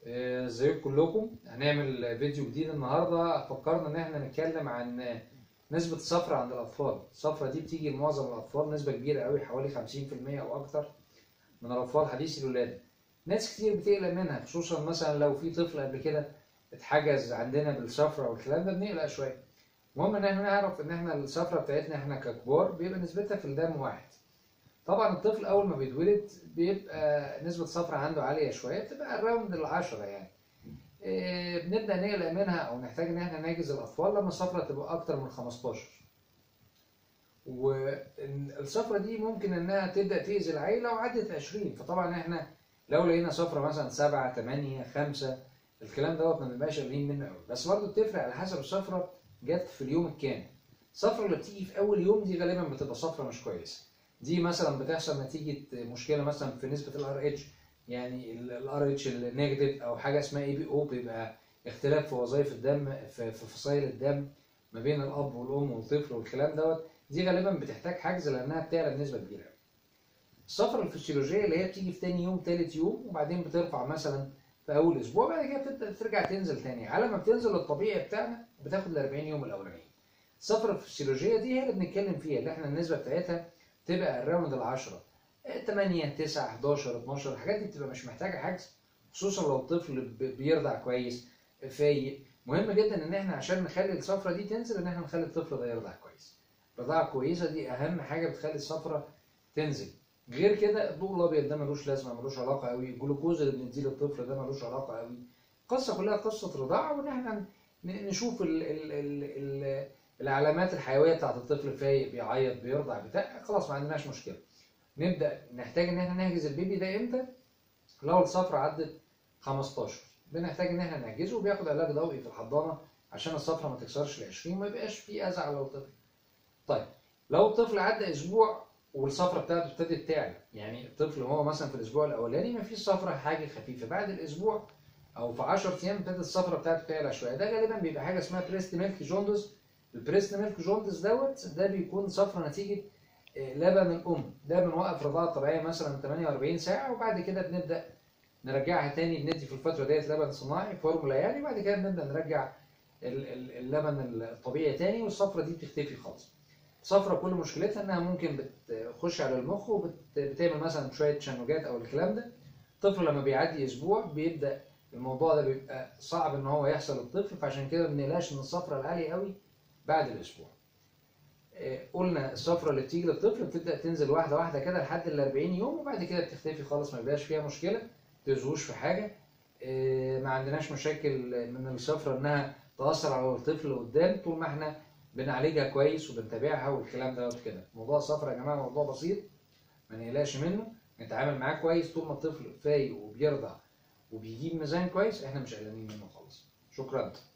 آه، ازيكم كلكم هنعمل فيديو جديد النهارده فكرنا ان احنا نتكلم عن نسبة الصفرة عند الأطفال الصفرة دي بتيجي لمعظم الأطفال نسبة كبيرة قوي حوالي 50% أو أكتر من الأطفال حديثي الولادة ناس كتير بتقلق منها خصوصا مثلا لو في طفل قبل كده اتحجز عندنا بالصفرة والكلام ده بنقلق شوية المهم ان احنا نعرف ان احنا الصفرة بتاعتنا احنا ككبار بيبقى نسبتها في الدم واحد طبعا الطفل اول ما بيتولد بيبقى نسبة الصفرة عنده عالية شوية بتبقى الراوند العشرة يعني إيه، بنبدأ نقلق منها او نحتاج ان احنا نحجز الاطفال لما الصفرة تبقى اكتر من 15 والصفرة دي ممكن انها تبدأ تأذي العيل لو عدت 20 فطبعا احنا لو لقينا صفرة مثلا 7 8 5 الكلام دوت ما بنبقاش قلقين منه قوي بس برضه بتفرق على حسب الصفرة جت في اليوم الكام الصفرة اللي بتيجي في اول يوم دي غالبا بتبقى صفرة مش كويسة دي مثلا بتحصل نتيجة مشكلة مثلا في نسبة الار اتش يعني الار اتش النيجاتيف او حاجة اسمها اي بي او بيبقى اختلاف في وظائف الدم في في فصائل الدم ما بين الاب والام والطفل والكلام دوت دي غالبا بتحتاج حجز لانها بتعلى بنسبة كبيرة قوي. الصفرة الفسيولوجية اللي هي بتيجي في تاني يوم تالت يوم وبعدين بترفع مثلا في اول اسبوع بعد كده بتبدا ترجع تنزل تاني على ما بتنزل الطبيعي بتاعنا بتاخد ال 40 يوم الاولانيين الصفرة الفسيولوجية دي هي اللي بنتكلم فيها اللي احنا النسبة بتاعتها تبقى الراوند ال 10 8 9 11 12 الحاجات دي بتبقى مش محتاجه حجز خصوصا لو الطفل ب- بيرضع كويس فايق مهم جدا ان احنا عشان نخلي الصفرة دي تنزل ان احنا نخلي الطفل ده يرضع كويس الرضاعة كويسة دي اهم حاجة بتخلي الصفرة تنزل غير كده الضوء الابيض ده ملوش لازمه ملوش علاقه قوي الجلوكوز اللي بنديه للطفل ده ملوش علاقه قوي القصه كلها قصه رضاعه وان احنا ن- نشوف ال ال ال ال العلامات الحيويه بتاعت الطفل فايق بيعيط بيرضع بتاع خلاص ما عندناش مشكله نبدا نحتاج ان احنا نحجز البيبي ده امتى لو الصفرة عدت 15 بنحتاج ان احنا نحجزه وبياخد علاج ضوئي في الحضانه عشان الصفرة ما تكسرش ال 20 وما يبقاش في اذى على الطفل طيب لو الطفل عدى اسبوع والصفرة بتاعته ابتدت تعلى يعني الطفل هو مثلا في الاسبوع الاولاني ما فيش صفرة حاجه خفيفه بعد الاسبوع او في 10 ايام ابتدت الصفرة بتاعته تعلى شويه ده غالبا بيبقى حاجه اسمها بريست ميلك جوندس البريست ميلك جوندس دوت ده بيكون صفرة نتيجه آه، لبن الام ده بنوقف رضاعه طبيعيه مثلا 48 ساعه وبعد كده بنبدا نرجعها تاني بندي في الفتره ديت لبن صناعي فورمولا يعني بعد كده بنبدا نرجع ال- ال- اللبن الطبيعي تاني والصفرة دي بتختفي خالص صفرة كل مشكلتها انها ممكن بتخش على المخ وبتعمل مثلا شويه تشنجات او الكلام ده الطفل لما بيعدي اسبوع بيبدا الموضوع ده بيبقى صعب ان هو يحصل للطفل فعشان كده ما بنقلقش من الصفرة العاليه قوي بعد الاسبوع آه، قلنا الصفرة اللي بتيجي للطفل بتبدا تنزل واحده واحده كده لحد ال 40 يوم وبعد كده بتختفي خالص ما بيبقاش فيها مشكله ما تزهوش في حاجه آه، ما عندناش مشاكل من الصفرة انها تاثر على الطفل قدام طول ما احنا بنعالجها كويس وبنتابعها والكلام ده كده موضوع الصفرة يا جماعه موضوع بسيط ما نقلقش منه نتعامل معاه كويس طول ما الطفل فايق وبيرضع وبيجيب ميزان كويس احنا مش قلقانين منه خالص شكرا